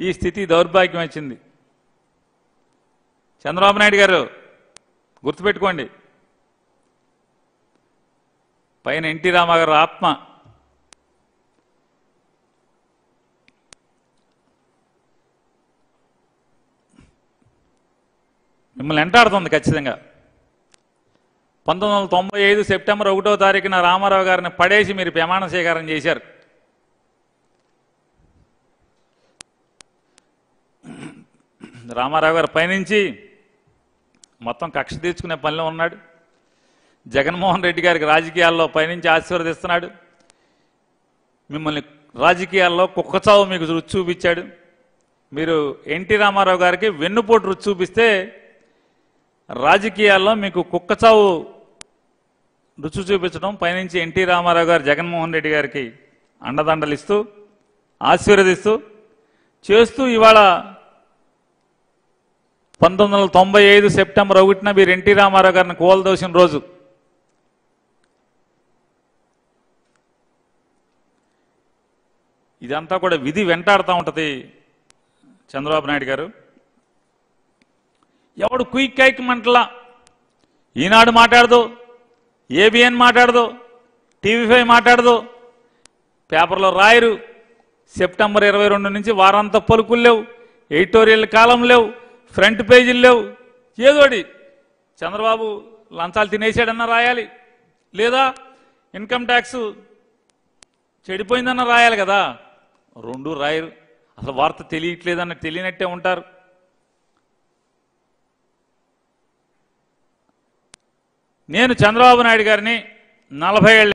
ఈ స్థితి దౌర్భాగ్యం వచ్చింది చంద్రబాబు నాయుడు గారు గుర్తుపెట్టుకోండి పైన ఎన్టీ రామాగారు ఆత్మ మిమ్మల్ని ఎంటాడుతుంది ఖచ్చితంగా పంతొమ్మిది వందల తొంభై ఐదు సెప్టెంబర్ ఒకటో తారీఖున రామారావు గారిని పడేసి మీరు ప్రమాణ స్వీకారం చేశారు రామారావు గారు పైనుంచి మొత్తం కక్ష తీర్చుకునే పనిలో ఉన్నాడు జగన్మోహన్ రెడ్డి గారికి రాజకీయాల్లో పైనుంచి ఆశీర్వదిస్తున్నాడు మిమ్మల్ని రాజకీయాల్లో కుక్కచావు మీకు రుచి చూపించాడు మీరు ఎన్టీ రామారావు గారికి వెన్నుపోటు రుచి చూపిస్తే రాజకీయాల్లో మీకు కుక్కచావు రుచి చూపించడం పైనుంచి ఎన్టీ రామారావు గారు జగన్మోహన్ రెడ్డి గారికి అండదండలు ఇస్తూ ఆశీర్వదిస్తూ చేస్తూ ఇవాళ పంతొమ్మిది వందల తొంభై ఐదు సెప్టెంబర్ ఒకటిన మీరు ఎన్టీ రామారావు గారిని కోల్దోసిన రోజు ఇదంతా కూడా విధి వెంటాడుతూ ఉంటుంది చంద్రబాబు నాయుడు గారు ఎవడు క్విక్ కైక్ మంటలా ఈనాడు మాట్లాడదు ఏబిఎన్ మాట్లాడదు టీవీ ఫైవ్ మాట్లాడదు పేపర్లో రాయరు సెప్టెంబర్ ఇరవై రెండు నుంచి వారాంత పలుకులు లేవు ఎడిటోరియల్ కాలం లేవు ఫ్రంట్ పేజీలు లేవు ఏదోడి చంద్రబాబు లంచాలు తినేసాడన్నా రాయాలి లేదా ఇన్కమ్ ట్యాక్స్ చెడిపోయిందన్న రాయాలి కదా రెండు రాయరు అసలు వార్త తెలియట్లేదన్న తెలియనట్టే ఉంటారు నేను చంద్రబాబు నాయుడు గారిని నలభై ఏళ్ళ